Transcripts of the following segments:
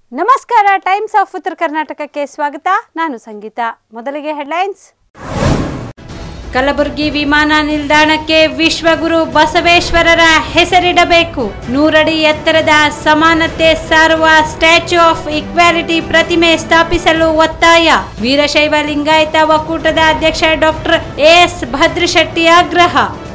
ನಮಸ್ಕಾರ times of ಉತ್ತರ ಕರ್ನಾಟಕಕ್ಕೆ ಸ್ವಾಗತ ನಾನು ಸಂಗೀತ ಮೊದಲಿಗೆ ಹೆಡ್ಲೈನ್ಸ್ ಕಲಬುರಗಿ ವಿಮಾನ ನಿಲ್ದಾಣಕ್ಕೆ ವಿಶ್ವಗುರು ಬಸವೇಶ್ವರರ ಹೆಸರಿಡಬೇಕು ನೂರಡಿ ಎತ್ತರದ ಸಮಾನತೆ ಸಾರುವ ಸ್ಟ್ಯಾಚ್ಯೂ ಆಫ್ ಇಕ್ವಾಲಿಟಿ ಪ್ರತಿಮೆ ಸ್ಥಾಪಿಸಲು ಒತ್ತಾಯ ವೀರಶೈವ ಲಿಂಗಾಯತ ಒಕ್ಕೂಟದ ಅಧ್ಯಕ್ಷ ಡಾಕ್ಟರ್ ಎಸ್ ಭದ್ರಶೆಟ್ಟಿ ಆಗ್ರಹ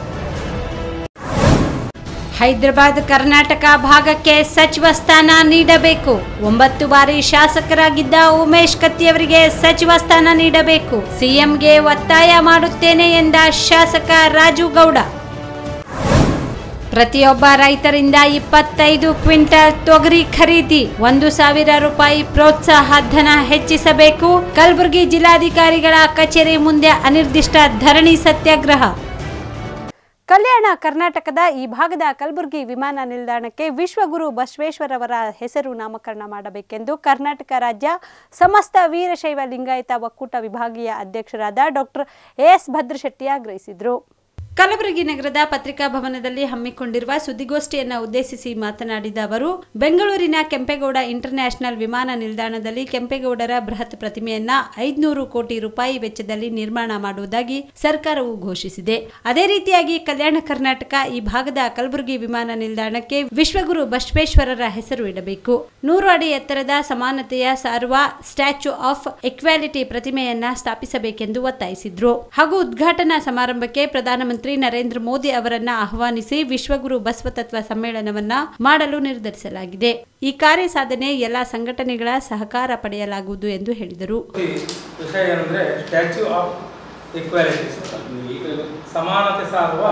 ಹೈದರಾಬಾದ್ ಕರ್ನಾಟಕ ಭಾಗಕ್ಕೆ ಸಚಿವ ಸ್ಥಾನ ನೀಡಬೇಕು ಒಂಬತ್ತು ಬಾರಿ ಶಾಸಕರಾಗಿದ್ದ ಉಮೇಶ್ ಕತ್ತಿಯವರಿಗೆ ಸಚಿವ ಸ್ಥಾನ ನೀಡಬೇಕು ಸಿಎಂಗೆ ಒತ್ತಾಯ ಮಾಡುತ್ತೇನೆ ಎಂದ ಶಾಸಕ ರಾಜು ಗೌಡ ಪ್ರತಿಯೊಬ್ಬ ರೈತರಿಂದ ಇಪ್ಪತ್ತೈದು ಕ್ವಿಂಟಲ್ ತೊಗರಿ ಖರೀದಿ ಒಂದು ಸಾವಿರ ರೂಪಾಯಿ ಪ್ರೋತ್ಸಾಹ ಧನ ಹೆಚ್ಚಿಸಬೇಕು ಕಲಬುರಗಿ ಜಿಲ್ಲಾಧಿಕಾರಿಗಳ ಕಚೇರಿ ಮುಂದೆ ಅನಿರ್ದಿಷ್ಟ ಧರಣಿ ಸತ್ಯಾಗ್ರಹ ಕಲ್ಯಾಣ ಕರ್ನಾಟಕದ ಈ ಭಾಗದ ಕಲಬುರಗಿ ವಿಮಾನ ನಿಲ್ದಾಣಕ್ಕೆ ವಿಶ್ವಗುರು ಬಸವೇಶ್ವರವರ ಹೆಸರು ನಾಮಕರಣ ಮಾಡಬೇಕೆಂದು ಕರ್ನಾಟಕ ರಾಜ್ಯ ಸಮಸ್ತ ವೀರಶೈವ ಲಿಂಗಾಯತ ಒಕ್ಕೂಟ ವಿಭಾಗೀಯ ಅಧ್ಯಕ್ಷರಾದ ಡಾಕ್ಟರ್ ಎಸ್ ಭದ್ರಶೆಟ್ಟಿ ಆಗ್ರಹಿಸಿದರು ಕಲಬುರಗಿ ನಗರದ ಪತ್ರಿಕಾ ಭವನದಲ್ಲಿ ಹಮ್ಮಿಕೊಂಡಿರುವ ಸುದ್ದಿಗೋಷ್ಠಿಯನ್ನು ಉದ್ದೇಶಿಸಿ ಮಾತನಾಡಿದ ಅವರು ಬೆಂಗಳೂರಿನ ಕೆಂಪೇಗೌಡ ಇಂಟರ್ ನ್ಯಾಷನಲ್ ವಿಮಾನ ನಿಲ್ದಾಣದಲ್ಲಿ ಕೆಂಪೇಗೌಡರ ಬೃಹತ್ ಪ್ರತಿಮೆಯನ್ನ ಐದುನೂರು ಕೋಟಿ ರೂಪಾಯಿ ವೆಚ್ಚದಲ್ಲಿ ನಿರ್ಮಾಣ ಮಾಡುವುದಾಗಿ ಸರ್ಕಾರವು ಘೋಷಿಸಿದೆ ಅದೇ ರೀತಿಯಾಗಿ ಕಲ್ಯಾಣ ಕರ್ನಾಟಕ ಈ ಭಾಗದ ಕಲಬುರಗಿ ವಿಮಾನ ನಿಲ್ದಾಣಕ್ಕೆ ವಿಶ್ವಗುರು ಬಸವೇಶ್ವರರ ಹೆಸರು ಇಡಬೇಕು ನೂರು ಅಡಿ ಎತ್ತರದ ಸಮಾನತೆಯ ಸಾರುವ ಸ್ಟ್ಯಾಚ್ಯೂ ಆಫ್ ಇಕ್ವಾಲಿಟಿ ಪ್ರತಿಮೆಯನ್ನ ಸ್ಥಾಪಿಸಬೇಕೆಂದು ಒತ್ತಾಯಿಸಿದ್ರು ಹಾಗೂ ಉದ್ಘಾಟನಾ ಸಮಾರಂಭಕ್ಕೆ ಪ್ರಧಾನಮಂತ್ರಿ ನರೇಂದ್ರ ಮೋದಿ ಅವರನ್ನ ಆಹ್ವಾನಿಸಿ ವಿಶ್ವಗುರು ಬಸವತತ್ವ ಸಮ್ಮೇಳನವನ್ನ ಮಾಡಲು ನಿರ್ಧರಿಸಲಾಗಿದೆ ಈ ಕಾರ್ಯ ಸಾಧನೆ ಎಲ್ಲಾ ಸಂಘಟನೆಗಳ ಸಹಕಾರ ಪಡೆಯಲಾಗುವುದು ಎಂದು ಹೇಳಿದರು ಈ ವಿಷಯ ಏನಂದ್ರೆ ಸ್ಟ್ಯಾಚ್ಯೂ ಆಫ್ ಈಕ್ವಾಲಿಟಿ ಸಮಾನತೆ ಸಾರುವ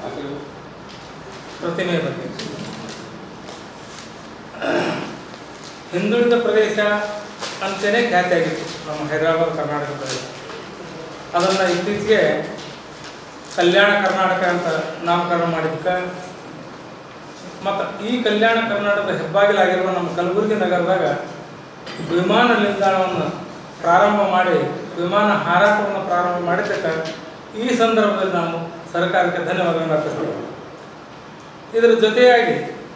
ಪ್ರತಿಮೆ ಬಗ್ಗೆ ಹಿಂದುಳಿದ ಪ್ರದೇಶ ಅಂತಲೇ ಖ್ಯಾತಿಯಾಗಿತ್ತು ನಮ್ಮ ಹೈದರಾಬಾದ್ ಕರ್ನಾಟಕ ಪ್ರದೇಶ ಅದನ್ನು ಇತ್ತೀಚೆಗೆ ಕಲ್ಯಾಣ ಕರ್ನಾಟಕ ಅಂತ ನಾಮಕರಣ ಮಾಡಿದ್ದಕ್ಕೆ ಮತ್ತು ಈ ಕಲ್ಯಾಣ ಕರ್ನಾಟಕದ ಹೆಬ್ಬಾಗಿಲಾಗಿರುವ ನಮ್ಮ ಕಲಬುರಗಿ ನಗರದಾಗ ವಿಮಾನ ನಿಲ್ದಾಣವನ್ನು ಪ್ರಾರಂಭ ಮಾಡಿ ವಿಮಾನ ಹಾರಾಟವನ್ನು ಪ್ರಾರಂಭ ಮಾಡಿದ್ದಕ್ಕೆ ಈ ಸಂದರ್ಭದಲ್ಲಿ ನಾವು ಸರ್ಕಾರಕ್ಕೆ ಧನ್ಯವಾದವನ್ನು ಅರ್ಪಿಸ್ತೇವೆ ಇದರ ಜೊತೆಯಾಗಿ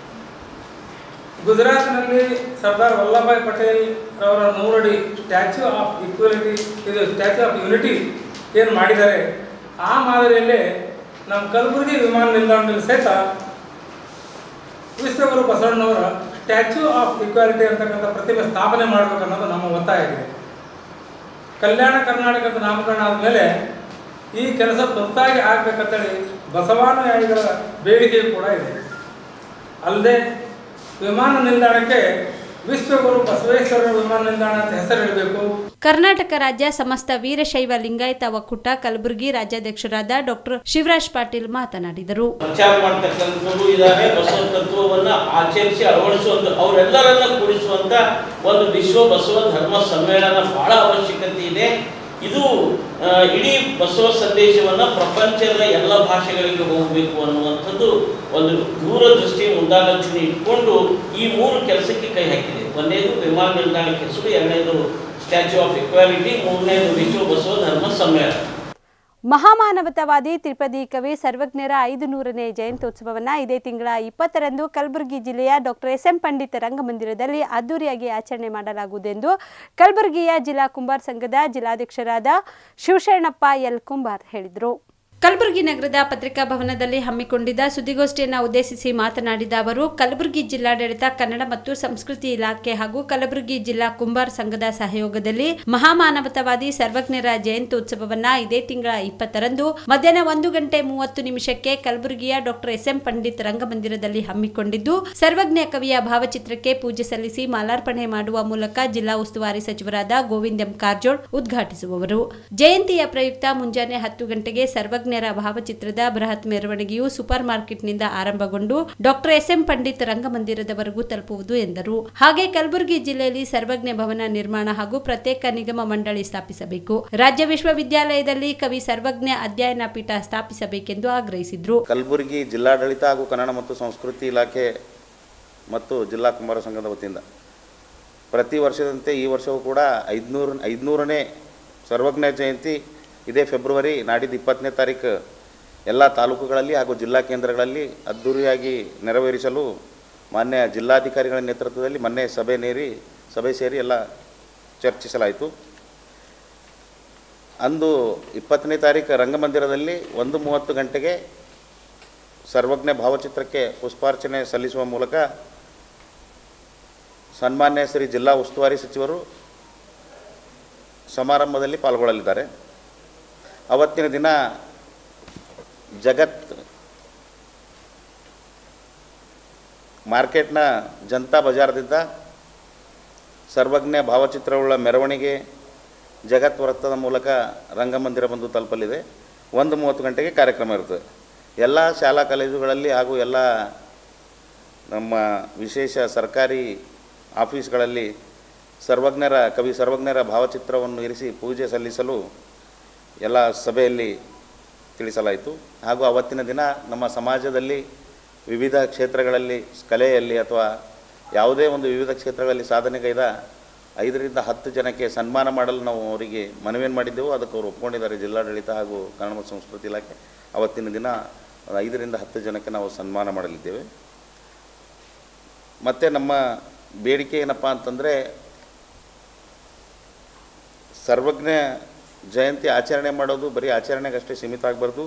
ಗುಜರಾತ್ನಲ್ಲಿ ಸರ್ದಾರ್ ವಲ್ಲಭಾಯ್ ಪಟೇಲ್ ಅವರ ನೂರಡಿ ಸ್ಟ್ಯಾಚ್ಯೂ ಆಫ್ ಈಕ್ವಾಲಿಟಿ ಇದು ಸ್ಟ್ಯಾಚ್ಯೂ ಆಫ್ ಯುನಿಟಿ ಏನು ಮಾಡಿದ್ದಾರೆ ಆ ಮಾದರಿಯಲ್ಲೇ ನಮ್ಮ ಕಲಬುರಗಿ ವಿಮಾನ ನಿಲ್ದಾಣದಲ್ಲಿ ಸಹಿತ ವಿಶ್ವಗುರು ಬಸವಣ್ಣವರ ಸ್ಟ್ಯಾಚ್ಯೂ ಆಫ್ ಈಕ್ವಾಲಿಟಿ ಅಂತಕ್ಕಂಥ ಪ್ರತಿಮೆ ಸ್ಥಾಪನೆ ಮಾಡಬೇಕನ್ನೋದು ನಮ್ಮ ಒತ್ತಾಯ ಆಗಿದೆ ಕಲ್ಯಾಣ ಕರ್ನಾಟಕದ ನಾಮಕರಣ ಆದಮೇಲೆ ಈ ಕೆಲಸ ತುರ್ತಾಗಿ ಆಗಬೇಕಂತೇಳಿ ಬಸವಾನುಯಾಯಿಗಳ ಬೇಡಿಕೆ ಕೂಡ ಇದೆ ಅಲ್ಲದೆ ವಿಮಾನ ನಿಲ್ದಾಣಕ್ಕೆ ವಿಶ್ವಗುರು ಬಸವೇಶ್ವರ ವಿಮಾನ ನಿಲ್ದಾಣ ಅಂತ ಹೆಸರಿಡಬೇಕು ಕರ್ನಾಟಕ ರಾಜ್ಯ ಸಮಸ್ತ ವೀರಶೈವ ಲಿಂಗಾಯತ ಒಕ್ಕೂಟ ಕಲಬುರಗಿ ರಾಜ್ಯಾಧ್ಯಕ್ಷರಾದ ಡಾಕ್ಟರ್ ಶಿವರಾಜ್ ಪಾಟೀಲ್ ಮಾತನಾಡಿದರು ಪ್ರಚಾರ ಮಾಡ್ತಕ್ಕಂಥದ್ದು ಇದ್ದಾರೆ ಬಸವ ತತ್ವವನ್ನ ಆಚರಿಸಿ ಅಳವಡಿಸುವಂತ ಅವರೆಲ್ಲರನ್ನ ಕೂಡಿಸುವಂತ ಒಂದು ವಿಶ್ವ ಬಸವ ಧರ್ಮ ಸಮ್ಮೇಳನ ಬಹಳ ಅವಶ್ಯಕತೆ ಇದೆ ಇದು ಆ, ಇಡೀ ಬಸವ ಸಂದೇಶವನ್ನ ಪ್ರಪಂಚದ ಎಲ್ಲ ಭಾಷೆಗಳಿಗೆ ಹೋಗಬೇಕು ಅನ್ನುವಂಥದ್ದು ಒಂದು ದೂರದೃಷ್ಟಿ ಮುಂದಾಲೋಚನೆ ಇಟ್ಕೊಂಡು ಈ ಮೂರು ಕೆಲಸಕ್ಕೆ ಕೈ ಹಾಕಿದೆ ಒಂದನೇದು ವಿಮಾನ ನಿಲ್ದಾಣಕ್ಕೆ ಹೆಸರು ಎರಡನೇದು ಸ್ಟ್ಯಾಚ್ಯೂ ಆಫ್ ಇಕ್ವಾಲಿಟಿ ಮೂರನೇದು ವಿಶ್ವ ಬಸವ ಧರ್ಮ ಸಮ್ಮೇಳನ ಮಹಾಮಾನವತಾವಾದಿ ತ್ರಿಪದಿ ಕವಿ ಸರ್ವಜ್ಞರ ಐದು ನೂರನೇ ಜಯಂತ್ಯೋತ್ಸವವನ್ನು ಇದೇ ತಿಂಗಳ ಇಪ್ಪತ್ತರಂದು ಕಲಬುರಗಿ ಜಿಲ್ಲೆಯ ಡಾಕ್ಟರ್ ಎಸ್ ಎಂ ಪಂಡಿತ್ ರಂಗಮಂದಿರದಲ್ಲಿ ಅದ್ದೂರಿಯಾಗಿ ಆಚರಣೆ ಮಾಡಲಾಗುವುದು ಎಂದು ಕಲಬುರಗಿಯ ಜಿಲ್ಲಾ ಕುಂಬಾರ್ ಸಂಘದ ಜಿಲ್ಲಾಧ್ಯಕ್ಷರಾದ ಶಿವಶರಣಪ್ಪ ಎಲ್ ಕುಂಬಾರ್ ಹೇಳಿದರು ಕಲಬುರಗಿ ನಗರದ ಪತ್ರಿಕಾ ಭವನದಲ್ಲಿ ಹಮ್ಮಿಕೊಂಡಿದ್ದ ಸುದ್ದಿಗೋಷ್ಠಿಯನ್ನು ಉದ್ದೇಶಿಸಿ ಮಾತನಾಡಿದ ಅವರು ಕಲಬುರಗಿ ಜಿಲ್ಲಾಡಳಿತ ಕನ್ನಡ ಮತ್ತು ಸಂಸ್ಕೃತಿ ಇಲಾಖೆ ಹಾಗೂ ಕಲಬುರಗಿ ಜಿಲ್ಲಾ ಕುಂಬಾರ್ ಸಂಘದ ಸಹಯೋಗದಲ್ಲಿ ಮಹಾಮಾನವತಾವಾದಿ ಸರ್ವಜ್ಞರ ಜಯಂತ್ಯೋತ್ಸವವನ್ನ ಇದೇ ತಿಂಗಳ ಇಪ್ಪತ್ತರಂದು ಮಧ್ಯಾಹ್ನ ಒಂದು ಗಂಟೆ ಮೂವತ್ತು ನಿಮಿಷಕ್ಕೆ ಕಲಬುರಗಿಯ ಡಾಕ್ಟರ್ ಎಸ್ ಎಂ ಪಂಡಿತ್ ರಂಗಮಂದಿರದಲ್ಲಿ ಹಮ್ಮಿಕೊಂಡಿದ್ದು ಸರ್ವಜ್ಞ ಕವಿಯ ಭಾವಚಿತ್ರಕ್ಕೆ ಪೂಜೆ ಸಲ್ಲಿಸಿ ಮಾಲಾರ್ಪಣೆ ಮಾಡುವ ಮೂಲಕ ಜಿಲ್ಲಾ ಉಸ್ತುವಾರಿ ಸಚಿವರಾದ ಗೋವಿಂದ್ ಎಂ ಕಾರಜೋಳ್ ಉದ್ಘಾಟಿಸುವವರು ಜಯಂತಿಯ ಪ್ರಯುಕ್ತ ಮುಂಜಾನೆ ಹತ್ತು ಗಂಟೆಗೆ ಸರ್ವಜ್ಞರ ಭಾವಚಿತ್ರದ ಬೃಹತ್ ಮೆರವಣಿಗೆಯು ಸೂಪರ್ ಮಾರ್ಕೆಟ್ನಿಂದ ಆರಂಭಗೊಂಡು ಡಾಕ್ಟರ್ ಎಸ್ ಎಂ ಪಂಡಿತ್ ರಂಗಮಂದಿರದವರೆಗೂ ತಲುಪುವುದು ಎಂದರು ಹಾಗೆ ಕಲಬುರಗಿ ಜಿಲ್ಲೆಯಲ್ಲಿ ಸರ್ವಜ್ಞ ಭವನ ನಿರ್ಮಾಣ ಹಾಗೂ ಪ್ರತ್ಯೇಕ ನಿಗಮ ಮಂಡಳಿ ಸ್ಥಾಪಿಸಬೇಕು ರಾಜ್ಯ ವಿಶ್ವವಿದ್ಯಾಲಯದಲ್ಲಿ ಕವಿ ಸರ್ವಜ್ಞ ಅಧ್ಯಯನ ಪೀಠ ಸ್ಥಾಪಿಸಬೇಕೆಂದು ಆಗ್ರಹಿಸಿದ್ರು ಕಲಬುರಗಿ ಜಿಲ್ಲಾಡಳಿತ ಹಾಗೂ ಕನ್ನಡ ಮತ್ತು ಸಂಸ್ಕೃತಿ ಇಲಾಖೆ ಮತ್ತು ಜಿಲ್ಲಾ ಕುಂಬಾರ ಸಂಘದ ವತಿಯಿಂದ ಪ್ರತಿ ವರ್ಷದಂತೆ ಈ ವರ್ಷವೂ ಕೂಡ ಐದುನೂರು ಐದುನೂರನೇ ಸರ್ವಜ್ಞ ಜಯಂತಿ ಇದೇ ಫೆಬ್ರವರಿ ನಾಡಿದ್ದು ಇಪ್ಪತ್ತನೇ ತಾರೀಕು ಎಲ್ಲ ತಾಲೂಕುಗಳಲ್ಲಿ ಹಾಗೂ ಜಿಲ್ಲಾ ಕೇಂದ್ರಗಳಲ್ಲಿ ಅದ್ಧೂರಿಯಾಗಿ ನೆರವೇರಿಸಲು ಮಾನ್ಯ ಜಿಲ್ಲಾಧಿಕಾರಿಗಳ ನೇತೃತ್ವದಲ್ಲಿ ಮೊನ್ನೆ ಸಭೆ ನೇರಿ ಸಭೆ ಸೇರಿ ಎಲ್ಲ ಚರ್ಚಿಸಲಾಯಿತು ಅಂದು ಇಪ್ಪತ್ತನೇ ತಾರೀಕು ರಂಗಮಂದಿರದಲ್ಲಿ ಒಂದು ಮೂವತ್ತು ಗಂಟೆಗೆ ಸರ್ವಜ್ಞ ಭಾವಚಿತ್ರಕ್ಕೆ ಪುಷ್ಪಾರ್ಚನೆ ಸಲ್ಲಿಸುವ ಮೂಲಕ ಸನ್ಮಾನ್ಯ ಶ್ರೀ ಜಿಲ್ಲಾ ಉಸ್ತುವಾರಿ ಸಚಿವರು ಸಮಾರಂಭದಲ್ಲಿ ಪಾಲ್ಗೊಳ್ಳಲಿದ್ದಾರೆ ಅವತ್ತಿನ ದಿನ ಜಗತ್ ಮಾರ್ಕೆಟ್ನ ಜನತಾ ಬಜಾರ್ದಿಂದ ಸರ್ವಜ್ಞ ಭಾವಚಿತ್ರವುಳ್ಳ ಮೆರವಣಿಗೆ ಜಗತ್ ವೃತ್ತದ ಮೂಲಕ ರಂಗಮಂದಿರ ಬಂದು ತಲುಪಲಿದೆ ಒಂದು ಮೂವತ್ತು ಗಂಟೆಗೆ ಕಾರ್ಯಕ್ರಮ ಇರ್ತದೆ ಎಲ್ಲ ಶಾಲಾ ಕಾಲೇಜುಗಳಲ್ಲಿ ಹಾಗೂ ಎಲ್ಲ ನಮ್ಮ ವಿಶೇಷ ಸರ್ಕಾರಿ ಆಫೀಸ್ಗಳಲ್ಲಿ ಸರ್ವಜ್ಞರ ಕವಿ ಸರ್ವಜ್ಞರ ಭಾವಚಿತ್ರವನ್ನು ಇರಿಸಿ ಪೂಜೆ ಸಲ್ಲಿಸಲು ಎಲ್ಲ ಸಭೆಯಲ್ಲಿ ತಿಳಿಸಲಾಯಿತು ಹಾಗೂ ಅವತ್ತಿನ ದಿನ ನಮ್ಮ ಸಮಾಜದಲ್ಲಿ ವಿವಿಧ ಕ್ಷೇತ್ರಗಳಲ್ಲಿ ಕಲೆಯಲ್ಲಿ ಅಥವಾ ಯಾವುದೇ ಒಂದು ವಿವಿಧ ಕ್ಷೇತ್ರಗಳಲ್ಲಿ ಸಾಧನೆಗೈದ ಐದರಿಂದ ಹತ್ತು ಜನಕ್ಕೆ ಸನ್ಮಾನ ಮಾಡಲು ನಾವು ಅವರಿಗೆ ಮನವಿಯನ್ನು ಮಾಡಿದ್ದೆವು ಅದಕ್ಕೆ ಅವರು ಒಪ್ಕೊಂಡಿದ್ದಾರೆ ಜಿಲ್ಲಾಡಳಿತ ಹಾಗೂ ಕನ್ನಡ ಮತ್ತು ಸಂಸ್ಕೃತಿ ಇಲಾಖೆ ಅವತ್ತಿನ ದಿನ ಒಂದು ಐದರಿಂದ ಹತ್ತು ಜನಕ್ಕೆ ನಾವು ಸನ್ಮಾನ ಮಾಡಲಿದ್ದೇವೆ ಮತ್ತು ನಮ್ಮ ಬೇಡಿಕೆ ಏನಪ್ಪ ಅಂತಂದರೆ ಸರ್ವಜ್ಞ ಜಯಂತಿ ಆಚರಣೆ ಮಾಡೋದು ಬರೀ ಆಚರಣೆಗಷ್ಟೇ ಸೀಮಿತ ಆಗಬಾರ್ದು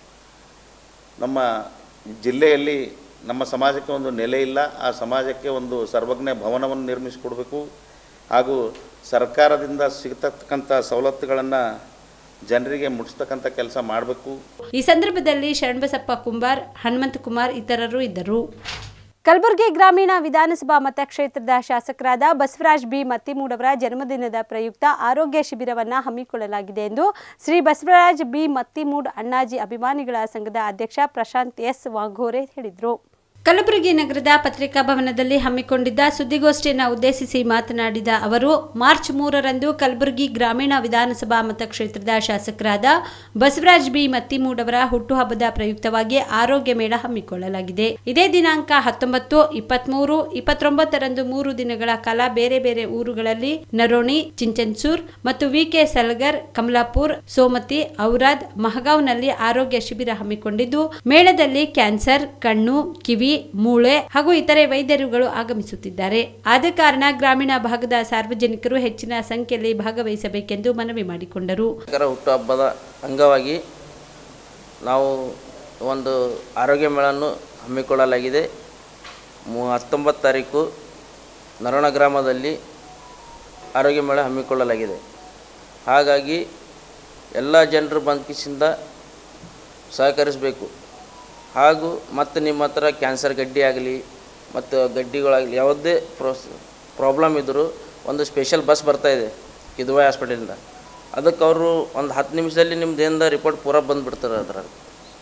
ನಮ್ಮ ಜಿಲ್ಲೆಯಲ್ಲಿ ನಮ್ಮ ಸಮಾಜಕ್ಕೆ ಒಂದು ನೆಲೆ ಇಲ್ಲ ಆ ಸಮಾಜಕ್ಕೆ ಒಂದು ಸರ್ವಜ್ಞ ಭವನವನ್ನು ನಿರ್ಮಿಸಿಕೊಡಬೇಕು ಹಾಗೂ ಸರ್ಕಾರದಿಂದ ಸಿಗತಕ್ಕಂಥ ಸವಲತ್ತುಗಳನ್ನು ಜನರಿಗೆ ಮುಟ್ಟಿಸ್ತಕ್ಕಂಥ ಕೆಲಸ ಮಾಡಬೇಕು ಈ ಸಂದರ್ಭದಲ್ಲಿ ಶರಣಬಸಪ್ಪ ಕುಂಬಾರ್ ಹನುಮಂತ ಕುಮಾರ್ ಇತರರು ಇದ್ದರು ಕಲಬುರಗಿ ಗ್ರಾಮೀಣ ವಿಧಾನಸಭಾ ಮತಕ್ಷೇತ್ರದ ಶಾಸಕರಾದ ಬಸವರಾಜ್ ಬಿ ಮತ್ತಿಮೂಡವರ ಜನ್ಮದಿನದ ಪ್ರಯುಕ್ತ ಆರೋಗ್ಯ ಶಿಬಿರವನ್ನು ಹಮ್ಮಿಕೊಳ್ಳಲಾಗಿದೆ ಎಂದು ಶ್ರೀ ಬಸವರಾಜ್ ಬಿ ಮತ್ತಿಮೂಡ್ ಅಣ್ಣಾಜಿ ಅಭಿಮಾನಿಗಳ ಸಂಘದ ಅಧ್ಯಕ್ಷ ಪ್ರಶಾಂತ್ ಎಸ್ ವಾಘೋರೆ ಹೇಳಿದರು ಕಲಬುರಗಿ ನಗರದ ಪತ್ರಿಕಾ ಭವನದಲ್ಲಿ ಹಮ್ಮಿಕೊಂಡಿದ್ದ ಸುದ್ದಿಗೋಷ್ಠಿಯನ್ನು ಉದ್ದೇಶಿಸಿ ಮಾತನಾಡಿದ ಅವರು ಮಾರ್ಚ್ ಮೂರರಂದು ಕಲಬುರಗಿ ಗ್ರಾಮೀಣ ವಿಧಾನಸಭಾ ಮತಕ್ಷೇತ್ರದ ಶಾಸಕರಾದ ಬಸವರಾಜ್ ಬಿ ಮತ್ತಿಮೂಡವರ ಹುಟ್ಟುಹಬ್ಬದ ಪ್ರಯುಕ್ತವಾಗಿ ಆರೋಗ್ಯ ಮೇಳ ಹಮ್ಮಿಕೊಳ್ಳಲಾಗಿದೆ ಇದೇ ದಿನಾಂಕ ಹತ್ತೊಂಬತ್ತು ಇಪ್ಪತ್ಮೂರು ಇಪ್ಪತ್ತೊಂಬತ್ತರಂದು ಮೂರು ದಿನಗಳ ಕಾಲ ಬೇರೆ ಬೇರೆ ಊರುಗಳಲ್ಲಿ ನರೋಣಿ ಚಿಂಚನ್ಸೂರ್ ಮತ್ತು ವಿಕೆ ಸಲ್ಗರ್ ಕಮಲಾಪುರ್ ಸೋಮತಿ ಔರಾದ್ ಮಹಗಾವ್ನಲ್ಲಿ ಆರೋಗ್ಯ ಶಿಬಿರ ಹಮ್ಮಿಕೊಂಡಿದ್ದು ಮೇಳದಲ್ಲಿ ಕ್ಯಾನ್ಸರ್ ಕಣ್ಣು ಕಿವಿ ಮೂಳೆ ಹಾಗೂ ಇತರೆ ವೈದ್ಯರುಗಳು ಆಗಮಿಸುತ್ತಿದ್ದಾರೆ ಆದ ಕಾರಣ ಗ್ರಾಮೀಣ ಭಾಗದ ಸಾರ್ವಜನಿಕರು ಹೆಚ್ಚಿನ ಸಂಖ್ಯೆಯಲ್ಲಿ ಭಾಗವಹಿಸಬೇಕೆಂದು ಮನವಿ ಮಾಡಿಕೊಂಡರು ಕರ ಹುಟ್ಟುಹಬ್ಬದ ಅಂಗವಾಗಿ ನಾವು ಒಂದು ಆರೋಗ್ಯ ಮೇಳನ್ನು ಹಮ್ಮಿಕೊಳ್ಳಲಾಗಿದೆ ಮೂ ಹತ್ತೊಂಬತ್ತು ತಾರೀಕು ನರಣ ಗ್ರಾಮದಲ್ಲಿ ಆರೋಗ್ಯ ಮೇಳ ಹಮ್ಮಿಕೊಳ್ಳಲಾಗಿದೆ ಹಾಗಾಗಿ ಎಲ್ಲ ಜನರು ಬಂದ್ಕಿಸಿಂದ ಸಹಕರಿಸಬೇಕು ಹಾಗೂ ಮತ್ತು ನಿಮ್ಮ ಹತ್ರ ಕ್ಯಾನ್ಸರ್ ಗಡ್ಡಿ ಆಗಲಿ ಮತ್ತು ಗಡ್ಡಿಗಳಾಗಲಿ ಯಾವುದೇ ಪ್ರೋಸ್ ಪ್ರಾಬ್ಲಮ್ ಇದ್ದರೂ ಒಂದು ಸ್ಪೆಷಲ್ ಬಸ್ ಬರ್ತಾಯಿದೆ ಕಿದ್ವಾಯ್ ಹಾಸ್ಪಿಟಲಿಂದ ಅದಕ್ಕೆ ಅವರು ಒಂದು ಹತ್ತು ನಿಮಿಷದಲ್ಲಿ ನಿಮ್ದು ಏನಿದೆ ರಿಪೋರ್ಟ್ ಪೂರ ಬಂದುಬಿಡ್ತಾರೆ ಅದರಲ್ಲಿ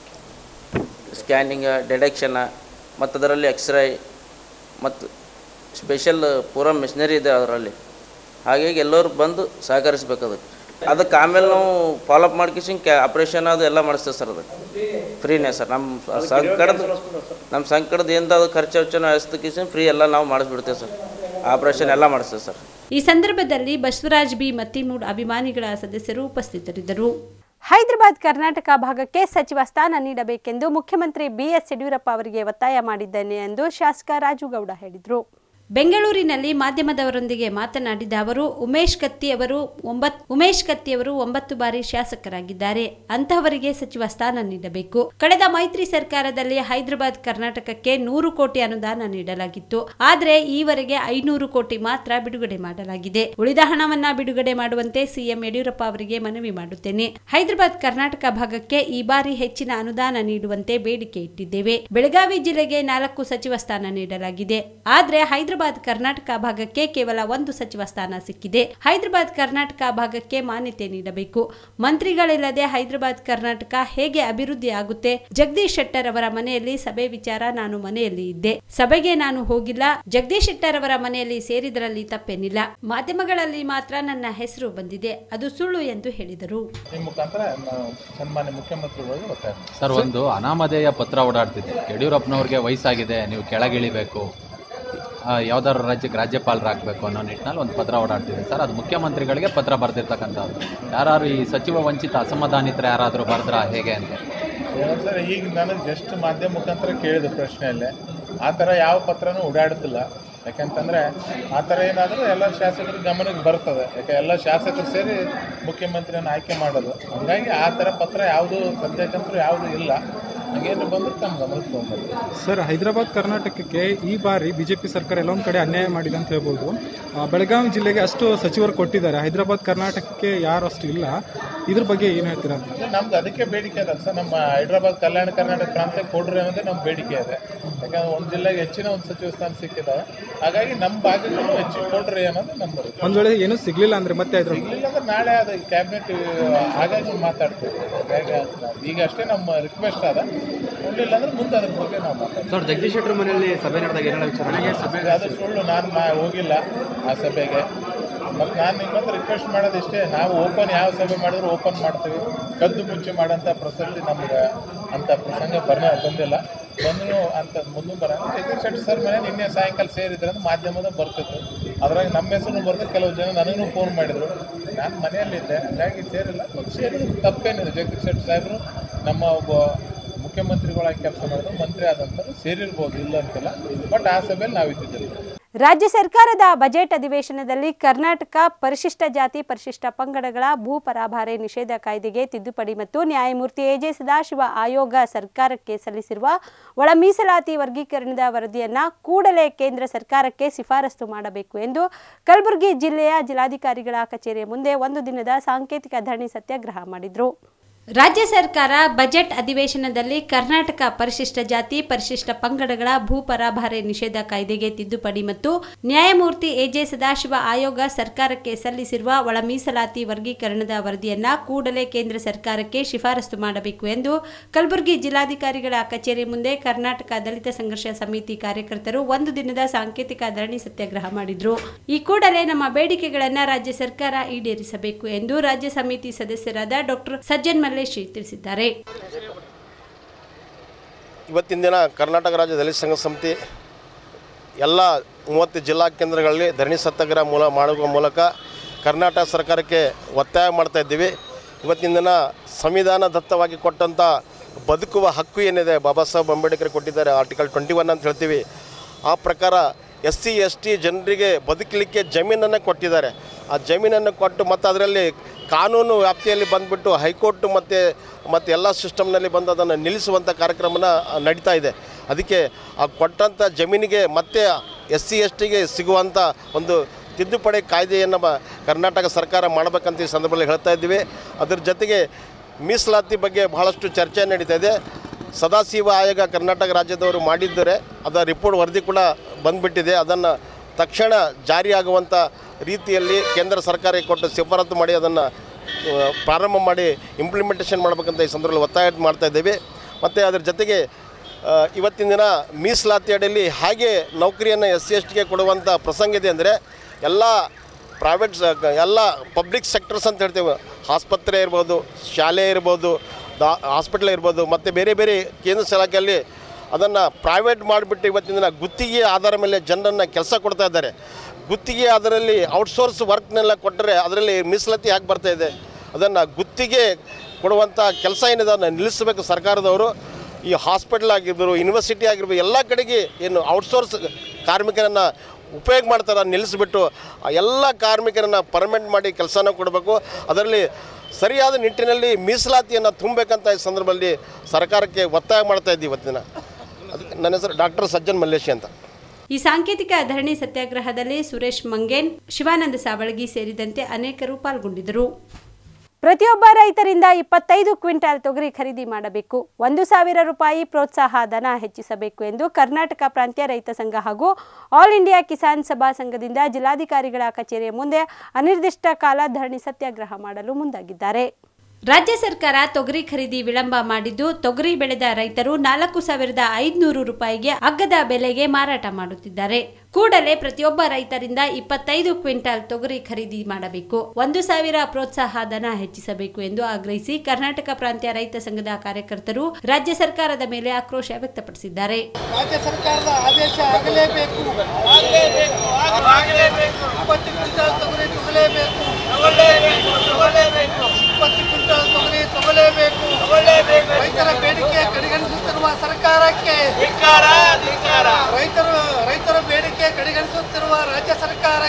ಸ್ಕ್ಯಾನಿಂಗ ಡಿಟೆಕ್ಷನ ಮತ್ತು ಅದರಲ್ಲಿ ಎಕ್ಸ್ರೇ ಮತ್ತು ಸ್ಪೆಷಲ್ ಪೂರ ಮೆಷಿನರಿ ಇದೆ ಅದರಲ್ಲಿ ಹಾಗಾಗಿ ಎಲ್ಲರೂ ಬಂದು ಸಹಕರಿಸ್ಬೇಕು ಅದಕ್ಕೆ ಅದಕ್ಕೆ ಆಮೇಲೆ ನಾವು ಫಾಲೋಅಪ್ ಮಾಡ್ಕಿಸಿ ಕ್ಯಾ ಆಪ್ರೇಷನ್ ಅದು ಎಲ್ಲ ಮಾಡಿಸ್ತೇವೆ ಸರ್ ಅದಕ್ಕೆ ಫ್ರೀನೇ ಸರ್ ನಮ್ಮ ಸಂಕಟದ ನಮ್ಮ ಸಂಕಟದ ಏನು ಅದು ಖರ್ಚು ವೆಚ್ಚನ ಹಸ್ತಕಿಸಿ ಫ್ರೀ ಎಲ್ಲ ನಾವು ಮಾಡಿಸ್ಬಿಡ್ತೇವೆ ಸರ್ ಆಪ್ರೇಷನ್ ಎಲ್ಲ ಮಾಡಿಸ್ತೇವೆ ಸರ್ ಈ ಸಂದರ್ಭದಲ್ಲಿ ಬಸವರಾಜ್ ಬಿ ಮತ್ತಿಮೂಡ್ ಅಭಿಮಾನಿಗಳ ಸದಸ್ಯರು ಉಪಸ್ಥಿತರಿದ್ದರು ಹೈದರಾಬಾದ್ ಕರ್ನಾಟಕ ಭಾಗಕ್ಕೆ ಸಚಿವ ಸ್ಥಾನ ನೀಡಬೇಕೆಂದು ಮುಖ್ಯಮಂತ್ರಿ ಬಿಎಸ್ ಯಡಿಯೂರಪ್ಪ ಅವರಿಗೆ ಒತ್ತಾಯ ಮಾಡಿದ್ದೇನೆ ಎಂದು ಶಾಸಕ ರಾಜುಗೌಡ ಹೇಳಿದರು ಬೆಂಗಳೂರಿನಲ್ಲಿ ಮಾಧ್ಯಮದವರೊಂದಿಗೆ ಮಾತನಾಡಿದ ಅವರು ಉಮೇಶ್ ಕತ್ತಿ ಅವರು ಒಂಬತ್ತು ಉಮೇಶ್ ಕತ್ತಿ ಅವರು ಒಂಬತ್ತು ಬಾರಿ ಶಾಸಕರಾಗಿದ್ದಾರೆ ಅಂತಹವರಿಗೆ ಸಚಿವ ಸ್ಥಾನ ನೀಡಬೇಕು ಕಳೆದ ಮೈತ್ರಿ ಸರ್ಕಾರದಲ್ಲಿ ಹೈದರಾಬಾದ್ ಕರ್ನಾಟಕಕ್ಕೆ ನೂರು ಕೋಟಿ ಅನುದಾನ ನೀಡಲಾಗಿತ್ತು ಆದರೆ ಈವರೆಗೆ ಐನೂರು ಕೋಟಿ ಮಾತ್ರ ಬಿಡುಗಡೆ ಮಾಡಲಾಗಿದೆ ಉಳಿದ ಹಣವನ್ನ ಬಿಡುಗಡೆ ಮಾಡುವಂತೆ ಸಿಎಂ ಯಡಿಯೂರಪ್ಪ ಅವರಿಗೆ ಮನವಿ ಮಾಡುತ್ತೇನೆ ಹೈದರಾಬಾದ್ ಕರ್ನಾಟಕ ಭಾಗಕ್ಕೆ ಈ ಬಾರಿ ಹೆಚ್ಚಿನ ಅನುದಾನ ನೀಡುವಂತೆ ಬೇಡಿಕೆ ಇಟ್ಟಿದ್ದೇವೆ ಬೆಳಗಾವಿ ಜಿಲ್ಲೆಗೆ ನಾಲ್ಕು ಸಚಿವ ಸ್ಥಾನ ನೀಡಲಾಗಿದೆ ಆದ್ರೆ ಹೈದರಾಬಾದ್ ಕರ್ನಾಟಕ ಭಾಗಕ್ಕೆ ಕೇವಲ ಒಂದು ಸಚಿವ ಸ್ಥಾನ ಸಿಕ್ಕಿದೆ ಹೈದರಾಬಾದ್ ಕರ್ನಾಟಕ ಭಾಗಕ್ಕೆ ಮಾನ್ಯತೆ ನೀಡಬೇಕು ಮಂತ್ರಿಗಳಿಲ್ಲದೆ ಹೈದರಾಬಾದ್ ಕರ್ನಾಟಕ ಹೇಗೆ ಅಭಿವೃದ್ಧಿ ಆಗುತ್ತೆ ಜಗದೀಶ್ ಶೆಟ್ಟರ್ ಅವರ ಮನೆಯಲ್ಲಿ ಸಭೆ ವಿಚಾರ ನಾನು ಮನೆಯಲ್ಲಿ ಇದ್ದೆ ಸಭೆಗೆ ನಾನು ಹೋಗಿಲ್ಲ ಜಗದೀಶ್ ಶೆಟ್ಟರ್ ಅವರ ಮನೆಯಲ್ಲಿ ಸೇರಿದರಲ್ಲಿ ತಪ್ಪೇನಿಲ್ಲ ಮಾಧ್ಯಮಗಳಲ್ಲಿ ಮಾತ್ರ ನನ್ನ ಹೆಸರು ಬಂದಿದೆ ಅದು ಸುಳ್ಳು ಎಂದು ಹೇಳಿದರು ಈ ಮುಖಾಂತರ ನಾವು ಸನ್ಮಾನ್ಯ ಮುಖ್ಯಮಂತ್ರಿಗಳಿಗೆ ಒತ್ತಾಯ ಮಾಡ್ತೀವಿ. ಸರ್ ಒಂದು ಅನಾಮಧೇಯ ಪತ್ರ ಓಡಾಡ್ತಿದೆ ಯಡಿಯೂರಪ್ಪನವ್ರಿಗೆ ವಯಸ್ಸಾಗಿದೆ ನೀವು ಕೆಳಗಿಳಿಬೇಕು ಆ, ಯಾವ್ದಾದ್ರು ರಾಜ್ಯಕ್ಕೆ ರಾಜ್ಯಪಾಲರಾಗಬೇಕು ಅನ್ನೋ ನಿಟ್ಟಿನಲ್ಲಿ ಒಂದು ಪತ್ರ ಓಡಾಡ್ತಿದೆ ಸರ್ ಅದು ಮುಖ್ಯಮಂತ್ರಿಗಳಿಗೆ ಪತ್ರ ಬರೆದಿರ್ತಕ್ಕಂಥದ್ದು ಯಾರು ಈ ಸಚಿವ ವಂಚಿತ ಅಸಮಾಧಾನಿತರ ಯಾರಾದರೂ ಬರೆದ್ರ ಹೇಗೆ ಅಂತ ಏನು ಸರ್ ಈಗ ನನಗೆ ಜಸ್ಟ್ ಮಾಧ್ಯಮ ಮುಖಾಂತರ ಕೇಳಿದ ಪ್ರಶ್ನೆಯಲ್ಲೇ ಆ ಥರ ಯಾವ ಪತ್ರನೂ ಓಡಾಡುತ್ತಿಲ್ಲ ಯಾಕೆಂತಂದರೆ ಆ ಥರ ಏನಾದರೂ ಎಲ್ಲ ಶಾಸಕರ ಗಮನಕ್ಕೆ ಬರ್ತದೆ ಯಾಕೆ ಎಲ್ಲ ಶಾಸಕರು ಸೇರಿ ಮುಖ್ಯಮಂತ್ರಿಯನ್ನು ಆಯ್ಕೆ ಮಾಡೋದು ಹಂಗಾಗಿ ಆ ಥರ ಪತ್ರ ಯಾವುದು ಸದ್ಯಕ್ಕಂತೂ ಯಾವುದು ಇಲ್ಲ ಹಂಗೇನು ಬಂದ್ರೆ ತಮ್ಮ ಗಮನಕ್ಕೆ ತೊಗೊಂಡ್ಬರ್ತೀವಿ ಸರ್ ಹೈದರಾಬಾದ್ ಕರ್ನಾಟಕಕ್ಕೆ ಈ ಬಾರಿ ಬಿಜೆಪಿ ಸರ್ಕಾರ ಎಲ್ಲೊಂದು ಕಡೆ ಅನ್ಯಾಯ ಮಾಡಿದೆ ಅಂತ ಹೇಳ್ಬೋದು ಆ, ಬೆಳಗಾವಿ ಜಿಲ್ಲೆಗೆ ಅಷ್ಟು ಸಚಿವರು ಕೊಟ್ಟಿದ್ದಾರೆ ಹೈದರಾಬಾದ್ ಕರ್ನಾಟಕಕ್ಕೆ ಯಾರು ಅಷ್ಟು ಇಲ್ಲ ಇದ್ರ ಬಗ್ಗೆ ಏನು ಹೇಳ್ತೀರಾ ಅಂತ ಇದು ನಮ್ದು ಅದಕ್ಕೆ ಬೇಡಿಕೆ ಅದ ಸರ್ ನಮ್ಮ ಹೈದರಾಬಾದ್ ಕಲ್ಯಾಣ ಕರ್ನಾಟಕ ಪ್ರಾಂತ್ಯ ಕೊಡ್ರಿ ಅನ್ನೋದೇ ನಮ್ಮ ಬೇಡಿಕೆ ಇದೆ ಯಾಕಂದ್ರೆ ಒಂದು ಜಿಲ್ಲೆಗೆ ಹೆಚ್ಚಿನ ಒಂದು ಸಚಿವ ಸ್ಥಾನ ಸಿಕ್ಕಿದಾವೆ ಹಾಗಾಗಿ ನಮ್ಮ ಭಾಗಕ್ಕೂ ಹೆಚ್ಚು ಕೊಡ್ರಿ ಅನ್ನೋದು ನಮ್ಮ request. ಒಂದ್ ವೇಳೆ ಏನೂ ಸಿಗ್ಲಿಲ್ಲ ಅಂದ್ರೆ ಮತ್ತೆ ಹೈದರಾಬಾದ್ ಸಿಗ್ಲಿಲ್ಲ ಅಂದ್ರೆ ನಾಳೆ ಅದು ಕ್ಯಾಬಿನೆಟ್ ಹಾಗಾಗಿ ಮಾತಾಡ್ತೀವಿ ಹಾಗಾಗಿ ಅದು ಈಗ ಅಷ್ಟೇ ನಮ್ಮ ರಿಕ್ವೆಸ್ಟ್ ಅದ ಕೊಡ್ಲಿಲ್ಲ ಅಂದ್ರೆ ಮುಂದೆ ಅದ್ರ ಬಗ್ಗೆ ನಾವು ಮಾತಾಡ್ತೀವಿ ಸರ್ ಜಗದೀಶ್ ಶೆಟ್ಟರ್ ಮನೆಯಲ್ಲಿ ಸಭೆ ನಡೆದಾಗ ಏನೆಲ್ಲ ವಿಚಾರ ಅದು ಸುಳ್ಳು ನಾನು ಮಾ ಹೋಗಿಲ್ಲ ಆ ಸಭೆಗೆ ಮತ್ತು ನಾನು ನಿಮ್ಮ ಹತ್ರ ರಿಕ್ವೆಸ್ಟ್ ಮಾಡೋದು ಇಷ್ಟೇ ನಾವು ಓಪನ್ ಯಾವ ಸಭೆ ಮಾಡಿದ್ರು ಓಪನ್ ಮಾಡ್ತೀವಿ ಕದ್ದು ಮುಚ್ಚಿ ಮಾಡೋಂಥ ಪ್ರಸಕ್ತಿ ನಮ್ಗೆ ಅಂಥ ಪ್ರಸಂಗ ಬರ ಬಂದಿಲ್ಲ ಬಂದರೂ ಅಂತ ಮುಂದೆ ಬರೋಣ ಜಗದೀಶ್ ಶೆಟ್ಟಿ ಸರ್ ಮನೆ ನಿನ್ನೆ ಸಾಯಂಕಾಲ ಸೇರಿದ್ರೆ ಅಂತ ಮಾಧ್ಯಮದ ಬರ್ತಿತ್ತು ಅದ್ರಾಗ ನಮ್ಮ ಹೆಸರು ಬರ್ದು ಕೆಲವು ಜನ ನನಗೂ ಫೋನ್ ಮಾಡಿದರು ನಾನು ಮನೆಯಲ್ಲಿದ್ದೆ ಹಾಗಾಗಿ ಸೇರಿಲ್ಲ ಮತ್ತು ಸೇರಿದ್ರು ತಪ್ಪೇನಿದೆ ಜಗದೀಶ್ ಶೆಟ್ಟಿ ಸಾಹೇಬರು ನಮ್ಮ ಒಬ್ಬ ಮುಖ್ಯಮಂತ್ರಿಗಳಾಗಿ ಕೆಲಸ ಮಾಡಿದ್ರು ಮಂತ್ರಿ ಆದಂಥವ್ರು ಸೇರಿರ್ಬೋದು ಇಲ್ಲ ಅಂತಿಲ್ಲ ಬಟ್ ಆ ಸಭೆಯಲ್ಲಿ ನಾವು ಇದ್ದಿದ್ದಿಲ್ಲ ರಾಜ್ಯ ಸರ್ಕಾರದ ಬಜೆಟ್ ಅಧಿವೇಶನದಲ್ಲಿ ಕರ್ನಾಟಕ ಪರಿಶಿಷ್ಟ ಜಾತಿ ಪರಿಶಿಷ್ಟ ಪಂಗಡಗಳ ಭೂ ಪರಾಭಾರೆ ನಿಷೇಧ ಕಾಯ್ದೆಗೆ ತಿದ್ದುಪಡಿ ಮತ್ತು ನ್ಯಾಯಮೂರ್ತಿ ಎಜೆ ಸದಾಶಿವ ಆಯೋಗ ಸರ್ಕಾರಕ್ಕೆ ಸಲ್ಲಿಸಿರುವ ಒಳ ಮೀಸಲಾತಿ ವರ್ಗೀಕರಣದ ವರದಿಯನ್ನ ಕೂಡಲೇ ಕೇಂದ್ರ ಸರ್ಕಾರಕ್ಕೆ ಶಿಫಾರಸು ಮಾಡಬೇಕು ಎಂದು ಕಲಬುರಗಿ ಜಿಲ್ಲೆಯ ಜಿಲ್ಲಾಧಿಕಾರಿಗಳ ಕಚೇರಿಯ ಮುಂದೆ ಒಂದು ದಿನದ ಸಾಂಕೇತಿಕ ಧರಣಿ ಸತ್ಯಾಗ್ರಹ ಮಾಡಿದರು ರಾಜ್ಯ ಸರ್ಕಾರ ಬಜೆಟ್ ಅಧಿವೇಶನದಲ್ಲಿ ಕರ್ನಾಟಕ ಪರಿಶಿಷ್ಟ ಜಾತಿ ಪರಿಶಿಷ್ಟ ಪಂಗಡಗಳ ಭೂ ಪರಾಭಾರೆ ನಿಷೇಧ ಕಾಯ್ದೆಗೆ ತಿದ್ದುಪಡಿ ಮತ್ತು ನ್ಯಾಯಮೂರ್ತಿ ಎಜೆ ಸದಾಶಿವ ಆಯೋಗ ಸರ್ಕಾರಕ್ಕೆ ಸಲ್ಲಿಸಿರುವ ಒಳ ಮೀಸಲಾತಿ ವರ್ಗೀಕರಣದ ವರದಿಯನ್ನ ಕೂಡಲೇ ಕೇಂದ್ರ ಸರ್ಕಾರಕ್ಕೆ ಶಿಫಾರಸು ಮಾಡಬೇಕು ಎಂದು ಕಲಬುರಗಿ ಜಿಲ್ಲಾಧಿಕಾರಿಗಳ ಕಚೇರಿ ಮುಂದೆ ಕರ್ನಾಟಕ ದಲಿತ ಸಂಘರ್ಷ ಸಮಿತಿ ಕಾರ್ಯಕರ್ತರು ಒಂದು ದಿನದ ಸಾಂಕೇತಿಕ ಧರಣಿ ಸತ್ಯಾಗ್ರಹ ಮಾಡಿದ್ರು ಈ ಕೂಡಲೇ ನಮ್ಮ ಬೇಡಿಕೆಗಳನ್ನ ರಾಜ್ಯ ಸರ್ಕಾರ ಈಡೇರಿಸಬೇಕು ಎಂದು ರಾಜ್ಯ ಸಮಿತಿ ಸದಸ್ಯರಾದ ಡಾಕ್ಟರ್ ಸಜ್ಜನ್ ಮಲ್ಲೇಶ್ ತಿಳಿಸಿದ್ದಾರೆ ಇವತ್ತಿನ ದಿನ ಕರ್ನಾಟಕ ರಾಜ್ಯ ದಲಿತ ಸಂಘ ಸಮಿತಿ ಎಲ್ಲ ಮೂವತ್ತು ಜಿಲ್ಲಾ ಕೇಂದ್ರಗಳಲ್ಲಿ ಧರಣಿ ಸತ್ಯಾಗ್ರಹ ಮೂಲ ಮಾಡುವ ಮೂಲಕ ಕರ್ನಾಟಕ ಸರ್ಕಾರಕ್ಕೆ ಒತ್ತಾಯ ಮಾಡ್ತಾ ಇದ್ದೀವಿ ಇವತ್ತಿನ ದಿನ ಸಂವಿಧಾನ ದತ್ತವಾಗಿ ಕೊಟ್ಟಂಥ ಬದುಕುವ ಹಕ್ಕು ಏನಿದೆ ಬಾಬಾ ಸಾಹೇಬ್ ಅಂಬೇಡ್ಕರ್ ಕೊಟ್ಟಿದ್ದಾರೆ ಆರ್ಟಿಕಲ್ ಟ್ವೆಂಟಿ ಒನ್ ಅಂತ ಹೇಳ್ತೀವಿ ಆ ಪ್ರಕಾರ ಎಸ್ ಸಿ ಎಸ್ ಟಿ ಜನರಿಗೆ ಬದುಕಲಿಕ್ಕೆ ಜಮೀನನ್ನು ಕೊಟ್ಟಿದ್ದಾರೆ ಆ ಜಮೀನನ್ನು ಕೊಟ್ಟು ಮತ್ತು ಅದರಲ್ಲಿ ಕಾನೂನು ವ್ಯಾಪ್ತಿಯಲ್ಲಿ ಬಂದುಬಿಟ್ಟು ಹೈಕೋರ್ಟ್ ಮತ್ತು ಮತ್ತು ಎಲ್ಲ ಸಿಸ್ಟಮ್ನಲ್ಲಿ ಬಂದು ಅದನ್ನು ನಿಲ್ಲಿಸುವಂಥ ಕಾರ್ಯಕ್ರಮನ ನಡೀತಾ ಇದೆ ಅದಕ್ಕೆ ಆ ಕೊಟ್ಟಂಥ ಜಮೀನಿಗೆ ಮತ್ತೆ ಎಸ್ ಸಿ ಎಸ್ ಟಿಗೆ ಸಿಗುವಂಥ ಒಂದು ತಿದ್ದುಪಡಿ ಕಾಯ್ದೆಯನ್ನು ಬ ಕರ್ನಾಟಕ ಸರ್ಕಾರ ಮಾಡಬೇಕಂತ ಈ ಸಂದರ್ಭದಲ್ಲಿ ಹೇಳ್ತಾ ಇದ್ದೀವಿ ಅದ್ರ ಜೊತೆಗೆ ಮೀಸಲಾತಿ ಬಗ್ಗೆ ಬಹಳಷ್ಟು ಚರ್ಚೆ ನಡೀತಾ ಇದೆ ಸದಾಶಿವ ಆಯೋಗ ಕರ್ನಾಟಕ ರಾಜ್ಯದವರು ಮಾಡಿದ್ದಾರೆ ಅದರ ರಿಪೋರ್ಟ್ ವರದಿ ಕೂಡ ಬಂದುಬಿಟ್ಟಿದೆ ಅದನ್ನು ತಕ್ಷಣ ಜಾರಿಯಾಗುವಂಥ ರೀತಿಯಲ್ಲಿ ಕೇಂದ್ರ ಸರ್ಕಾರಕ್ಕೆ ಕೊಟ್ಟು ಶಿಫಾರತು ಮಾಡಿ ಅದನ್ನು ಆ, ಪ್ರಾರಂಭ ಮಾಡಿ ಇಂಪ್ಲಿಮೆಂಟೇಷನ್ ಮಾಡಬೇಕಂತ ಈ ಸಂದರ್ಭದಲ್ಲಿ ಒತ್ತಾಯ ಮಾಡ್ತಾ ಇದ್ದೀವಿ ಮತ್ತು ಅದ್ರ ಜೊತೆಗೆ ಆ, ಇವತ್ತಿನ ದಿನ ಮೀಸಲಾತಿ ಅಡಿಯಲ್ಲಿ ಹಾಗೆ ನೌಕರಿಯನ್ನು ಎಸ್ ಸಿ ಎಸ್ ಟಿಗೆ ಕೊಡುವಂಥ ಪ್ರಸಂಗ ಇದೆ ಅಂದರೆ ಎಲ್ಲ ಪ್ರೈವೇಟ್ ಎಲ್ಲ ಪಬ್ಲಿಕ್ ಸೆಕ್ಟರ್ಸ್ ಅಂತ ಹೇಳ್ತೇವೆ ಆಸ್ಪತ್ರೆ ಇರ್ಬೋದು ಶಾಲೆ ಇರ್ಬೋದು ದಾ ಹಾಸ್ಪಿಟ್ಲ್ ಇರ್ಬೋದು ಮತ್ತು ಬೇರೆ ಬೇರೆ ಕೇಂದ್ರ ಇಲಾಖೆಯಲ್ಲಿ ಅದನ್ನು ಪ್ರೈವೇಟ್ ಮಾಡಿಬಿಟ್ಟು ಇವತ್ತಿನ ದಿನ ಗುತ್ತಿಗೆ ಆಧಾರ ಮೇಲೆ ಜನರನ್ನು ಕೆಲಸ ಕೊಡ್ತಾ ಇದ್ದಾರೆ ಗುತ್ತಿಗೆ ಅದರಲ್ಲಿ ಔಟ್ಸೋರ್ಸ್ ವರ್ಕ್ನೆಲ್ಲ ಕೊಟ್ಟರೆ ಅದರಲ್ಲಿ ಮೀಸಲಾತಿ ಯಾಕೆ ಬರ್ತಾ ಇದೆ ಅದನ್ನು ಗುತ್ತಿಗೆ ಕೊಡುವಂಥ ಕೆಲಸ ಏನಿದೆ ಅದನ್ನು ನಿಲ್ಲಿಸಬೇಕು ಸರ್ಕಾರದವರು ಈ ಹಾಸ್ಪಿಟಲ್ ಆಗಿರ್ಬೋದು ಯೂನಿವರ್ಸಿಟಿ ಆಗಿರ್ಬೋದು ಎಲ್ಲ ಕಡೆಗೆ ಏನು ಔಟ್ಸೋರ್ಸ್ ಕಾರ್ಮಿಕರನ್ನು ಉಪಯೋಗ ಮಾಡ್ತಾರೆ ಅದನ್ನ ನಿಲ್ಲಿಸ್ಬಿಟ್ಟು ಆ ಎಲ್ಲ ಕಾರ್ಮಿಕರನ್ನು ಪರ್ಮನೆಂಟ್ ಮಾಡಿ ಕೆಲಸನ ಕೊಡಬೇಕು ಅದರಲ್ಲಿ ಸರಿಯಾದ ನಿಟ್ಟಿನಲ್ಲಿ ಮೀಸಲಾತಿಯನ್ನು ತುಂಬಬೇಕಂತ ಈ ಸಂದರ್ಭದಲ್ಲಿ ಸರ್ಕಾರಕ್ಕೆ ಒತ್ತಾಯ ಮಾಡ್ತಾ ಇದ್ದೀವಿ ಇವತ್ತಿನ ಅದಕ್ಕೆ ನನ್ನ ಹೆಸರು ಡಾಕ್ಟರ್ ಸಜ್ಜನ್ ಮಲ್ಲೇಶಿ ಅಂತ ಈ ಸಾಂಕೇತಿಕ ಧರಣಿ ಸತ್ಯಾಗ್ರಹದಲ್ಲಿ ಸುರೇಶ್ ಮಂಗೇನ್ ಶಿವಾನಂದ ಸಾವಳಗಿ ಸೇರಿದಂತೆ ಅನೇಕರು ಪಾಲ್ಗೊಂಡಿದ್ದರು ಪ್ರತಿಯೊಬ್ಬ ರೈತರಿಂದ ಇಪ್ಪತ್ತೈದು ಕ್ವಿಂಟಾಲ್ ತೊಗರಿ ಖರೀದಿ ಮಾಡಬೇಕು ಒಂದು ಸಾವಿರ ರೂಪಾಯಿ ಪ್ರೋತ್ಸಾಹ ಧನ ಹೆಚ್ಚಿಸಬೇಕು ಎಂದು ಕರ್ನಾಟಕ ಪ್ರಾಂತ್ಯ ರೈತ ಸಂಘ ಹಾಗೂ ಆಲ್ ಇಂಡಿಯಾ ಕಿಸಾನ್ ಸಭಾ ಸಂಘದಿಂದ ಜಿಲ್ಲಾಧಿಕಾರಿಗಳ ಕಚೇರಿಯ ಮುಂದೆ ಅನಿರ್ದಿಷ್ಟ ಕಾಲ ಧರಣಿ ಸತ್ಯಾಗ್ರಹ ಮಾಡಲು ಮುಂದಾಗಿದ್ದಾರೆ ರಾಜ್ಯ ಸರ್ಕಾರ ತೊಗರಿ ಖರೀದಿ ವಿಳಂಬ ಮಾಡಿದ್ದು ತೊಗರಿ ಬೆಳೆದ ರೈತರು ನಾಲ್ಕು ಸಾವಿರದ ಐದುನೂರು ರೂಪಾಯಿಗೆ ಅಗ್ಗದ ಬೆಲೆಗೆ ಮಾರಾಟ ಮಾಡುತ್ತಿದ್ದಾರೆ ಕೂಡಲೇ ಪ್ರತಿಯೊಬ್ಬ ರೈತರಿಂದ ಇಪ್ಪತ್ತೈದು ಕ್ವಿಂಟಾಲ್ ತೊಗರಿ ಖರೀದಿ ಮಾಡಬೇಕು ಒಂದು ಸಾವಿರ ಪ್ರೋತ್ಸಾಹ ಧನ ಹೆಚ್ಚಿಸಬೇಕು ಎಂದು ಆಗ್ರಹಿಸಿ ಕರ್ನಾಟಕ ಪ್ರಾಂತ್ಯ ರೈತ ಸಂಘದ ಕಾರ್ಯಕರ್ತರು ರಾಜ್ಯ ಸರ್ಕಾರದ ಮೇಲೆ ಆಕ್ರೋಶ ವ್ಯಕ್ತಪಡಿಸಿದ್ದಾರೆ ರಾಜ್ಯ ಸರ್ಕಾರದ ಆದೇಶ ಆಗಲೇಬೇಕು ಇಪ್ಪತ್ತು ಕ್ವಿಂಟಾಲ್ ತೊಗರಿ ತಗೊಳ್ಳೇಬೇಕು ಇಪ್ಪತ್ತು ಕ್ವಿಂಟಾಲ್ ತೊಗರಿ ತಗೊಳ್ಳೇಬೇಕು ರೈತರ ಬೇಡಿಕೆ ಕಡೆಗಣಿಸುತ್ತಿರುವ ಸರ್ಕಾರಕ್ಕೆ ರೈತರು ರೈತರ ಬೇಡಿಕೆ ಕಡೆಗಣಿಸುವ